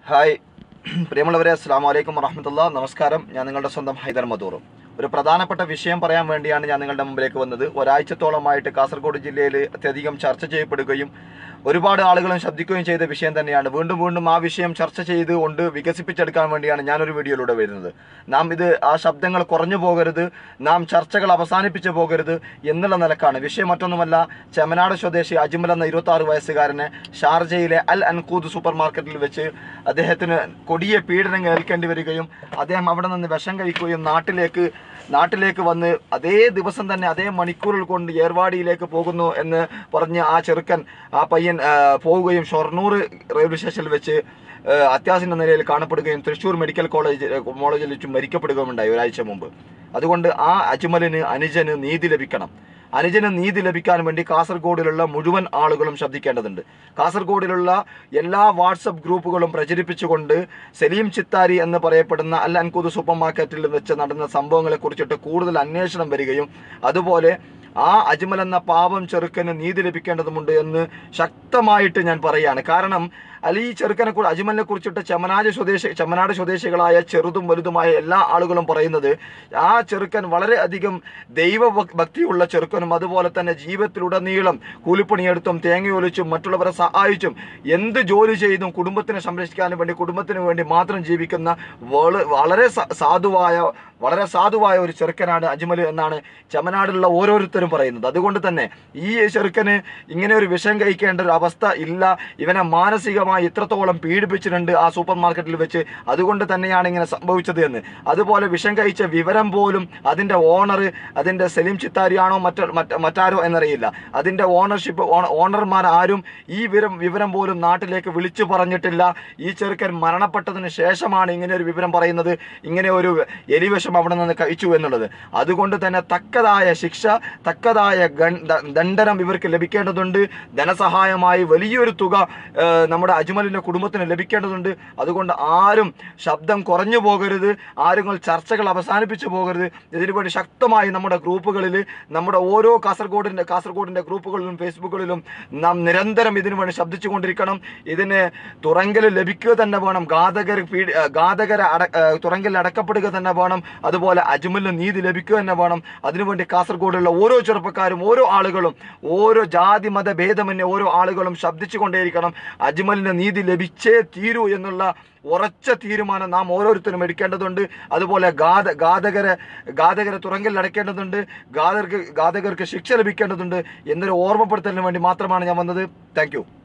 hi പ്രിയമുള്ളവരെ അസ്സാം വലൈക്കും വറഹമത്തുള്ള നമസ്കാരം ഞാൻ നിങ്ങളുടെ സ്വന്തം ഹൈദർ മധൂർ ഒരു പ്രധാനപ്പെട്ട വിഷയം പറയാൻ വേണ്ടിയാണ് ഞാൻ നിങ്ങളുടെ മുമ്പിലേക്ക് വന്നത് ഒരാഴ്ചത്തോളമായിട്ട് കാസർഗോഡ് ജില്ലയിൽ അത്യധികം ചർച്ച ചെയ്യപ്പെടുകയും ഒരുപാട് ആളുകളും ശബ്ദിക്കുകയും ചെയ്ത വിഷയം തന്നെയാണ് വീണ്ടും വീണ്ടും ആ വിഷയം ചർച്ച ചെയ്ത് കൊണ്ട് വികസിപ്പിച്ചെടുക്കാൻ വേണ്ടിയാണ് ഞാനൊരു വീഡിയോയിലൂടെ വരുന്നത് നാം ഇത് ആ ശബ്ദങ്ങൾ കുറഞ്ഞു പോകരുത് നാം ചർച്ചകൾ അവസാനിപ്പിച്ചു പോകരുത് എന്നുള്ള നിലക്കാണ് വിഷയം മറ്റൊന്നുമല്ല ചെമനാട് സ്വദേശി അജ്മൽ എന്ന ഇരുപത്തി ആറ് വയസ്സുകാരനെ ഷാർജയിലെ അൽ അൻകൂദ് സൂപ്പർ മാർക്കറ്റിൽ വെച്ച് അദ്ദേഹത്തിന് കൊടിയ പീഡനം ഏൽക്കേണ്ടി വരികയും അദ്ദേഹം അവിടെ നിന്ന് വിഷം കഴിക്കുകയും നാട്ടിലേക്ക് നാട്ടിലേക്ക് വന്ന് അതേ ദിവസം തന്നെ അതേ മണിക്കൂറുകൾ കൊണ്ട് ഏർവാടിയിലേക്ക് പോകുന്നു എന്ന് പറഞ്ഞ് ആ ചെറുക്കൻ ആ പയ്യൻ ആ, പോവുകയും ഷൊർണൂർ റെയിൽവേ സ്റ്റേഷനിൽ വെച്ച് ആ, അത്യാസന്ന നിലയിൽ കാണപ്പെടുകയും തൃശ്ശൂർ മെഡിക്കൽ കോളേജ് കോളേജിൽ വെച്ച് മരിക്കപ്പെടുകയും ഉണ്ടായി ഒരാഴ്ച മുമ്പ് അതുകൊണ്ട് ആ അജ്മലിന് അനുജന് നീതി ലഭിക്കണം അനുജന് നീതി ലഭിക്കാൻ വേണ്ടി കാസർഗോഡിലുള്ള മുഴുവൻ ആളുകളും ശ്രദ്ധിക്കേണ്ടതുണ്ട് കാസർഗോഡിലുള്ള എല്ലാ വാട്സപ്പ് ഗ്രൂപ്പുകളും പ്രചരിപ്പിച്ചുകൊണ്ട് സലീം ചിത്താരി എന്ന് പറയപ്പെടുന്ന അൽ അൻകൂദ് സൂപ്പർ മാർക്കറ്റിൽ വെച്ച് നടന്ന സംഭവങ്ങളെ കുറിച്ചിട്ട് കൂടുതൽ അന്വേഷണം വരികയും അതുപോലെ ആ അജ്മൽ എന്ന പാവം ചെറുക്കന് നീതി ലഭിക്കേണ്ടതുണ്ട് എന്ന് ശക്തമായിട്ട് ഞാൻ പറയുകയാണ് കാരണം അല്ല ഈ ചെറുക്കനെ കൂടെ അജ്മലിനെ കുറിച്ചിട്ട് ചെമനാട് സ്വദേശി ചെമനാട് സ്വദേശികളായ ചെറുതും വലുതുമായ എല്ലാ ആളുകളും പറയുന്നത് ആ ചെറുക്കൻ വളരെയധികം ദൈവ ഭക്- ഭക്തിയുള്ള ചെറുക്കനും അതുപോലെ തന്നെ ജീവിതത്തിലുടനീളം കൂലിപ്പണിയെടുത്തും തേങ്ങയൊലിച്ചും മറ്റുള്ളവരെ സഹായിച്ചും എന്ത് ജോലി ചെയ്തും കുടുംബത്തിനെ സംരക്ഷിക്കാനും വേണ്ടി കുടുംബത്തിന് വേണ്ടി മാത്രം ജീവിക്കുന്ന വള- വളരെ സ- സാധുവായ വളരെ സാധുവായ ഒരു ചെറുക്കനാണ് അജ്മൽ എന്നാണ് ചെമനാടുള്ള ഓരോരുത്തരും പറയുന്നത് അതുകൊണ്ട് തന്നെ ഈ ചെറുക്കന് ഇങ്ങനെ ഒരു വിഷം കഴിക്കേണ്ട ഒരു അവസ്ഥ ഇല്ല ഇവനെ മാനസികമായി ഇത്രത്തോളം പീഡിപ്പിച്ചിട്ടുണ്ട് ആ സൂപ്പർ മാർക്കറ്റിൽ വെച്ച് അതുകൊണ്ട് തന്നെയാണ് ഇങ്ങനെ സംഭവിച്ചത് എന്ന് അതുപോലെ വിഷം കഴിച്ച വിവരം പോലും അതിന്റെ ഓണർ അതിന്റെ സലീം ചിത്താരിയാണോ മറ്റ മറ്റ- മറ്റാരോ എന്നറിയില്ല അതിന്റെ ഓണർഷിപ്പ് ഓണർമാർ ആരും ഈ വിവരം വിവരം പോലും നാട്ടിലേക്ക് വിളിച്ചു പറഞ്ഞിട്ടില്ല ഈ ചെറുക്കൻ മരണപ്പെട്ടതിന് ശേഷമാണ് ഇങ്ങനെ ഒരു വിവരം പറയുന്നത് ഇങ്ങനെ ഒരു എലിവിഷം അവിടെ നിന്ന് കഴിച്ചു എന്നുള്ളത് അതുകൊണ്ട് തന്നെ തക്കതായ ശിക്ഷ തക്കതായ ഗൺ- ദ- ദണ്ഡനം ഇവർക്ക് ലഭിക്കേണ്ടതുണ്ട് ധനസഹായമായി വലിയൊരു തുക ആ, നമ്മുടെ അജ്മലിന്റെ കുടുംബത്തിന് ലഭിക്കേണ്ടതുണ്ട് അതുകൊണ്ട് ആരും ശബ്ദം കുറഞ്ഞു പോകരുത് ആരും ചർച്ചകൾ അവസാനിപ്പിച്ചു പോകരുത് ഇതിനു വേണ്ടി ശക്തമായി നമ്മുടെ ഗ്രൂപ്പുകളിൽ നമ്മുടെ ഓരോ കാസർഗോഡിന്റെ കാസർഗോഡിന്റെ ഗ്രൂപ്പുകളിലും ഫേസ്ബുക്കുകളിലും നാം നിരന്തരം ഇതിനു വേണ്ടി ശബ്ദിച്ചുകൊണ്ടിരിക്കണം ഇതിന് തുറങ്കൽ ലഭിക്കുക തന്നെ വേണം ഘാതകർ പീഡ ഘാതകര അട ആ, തുറങ്കലിൽ അടക്കപ്പെടുക തന്നെ വേണം അതുപോലെ അജ്മലിന് നീതി ലഭിക്കുക തന്നെ വേണം അതിനുവേണ്ടി കാസർഗോഡുള്ള ഓരോ ചെറുപ്പക്കാരും ഓരോ ആളുകളും ഓരോ ജാതി മത ഭേദമന്യേ ഓരോ ആളുകളും ശബ്ദിച്ചുകൊണ്ടേയിരിക്കണം അജ്മലിന് നീതി ലഭിച്ചേ തീരൂ എന്നുള്ള ഉറച്ച തീരുമാനം നാം ഓരോരുത്തരും എടുക്കേണ്ടതുണ്ട് അതുപോലെ ഘാത ഘാതകരെ ഘാതകരെ തുറങ്കലിൽ അടയ്ക്കേണ്ടതുണ്ട് ഘാതകർക്ക് ഘാതകർക്ക് ശിക്ഷ ലഭിക്കേണ്ടതുണ്ട് എന്നൊരു ഓർമ്മപ്പെടുത്തലിന് വേണ്ടി മാത്രമാണ് ഞാൻ വന്നത് താങ്ക്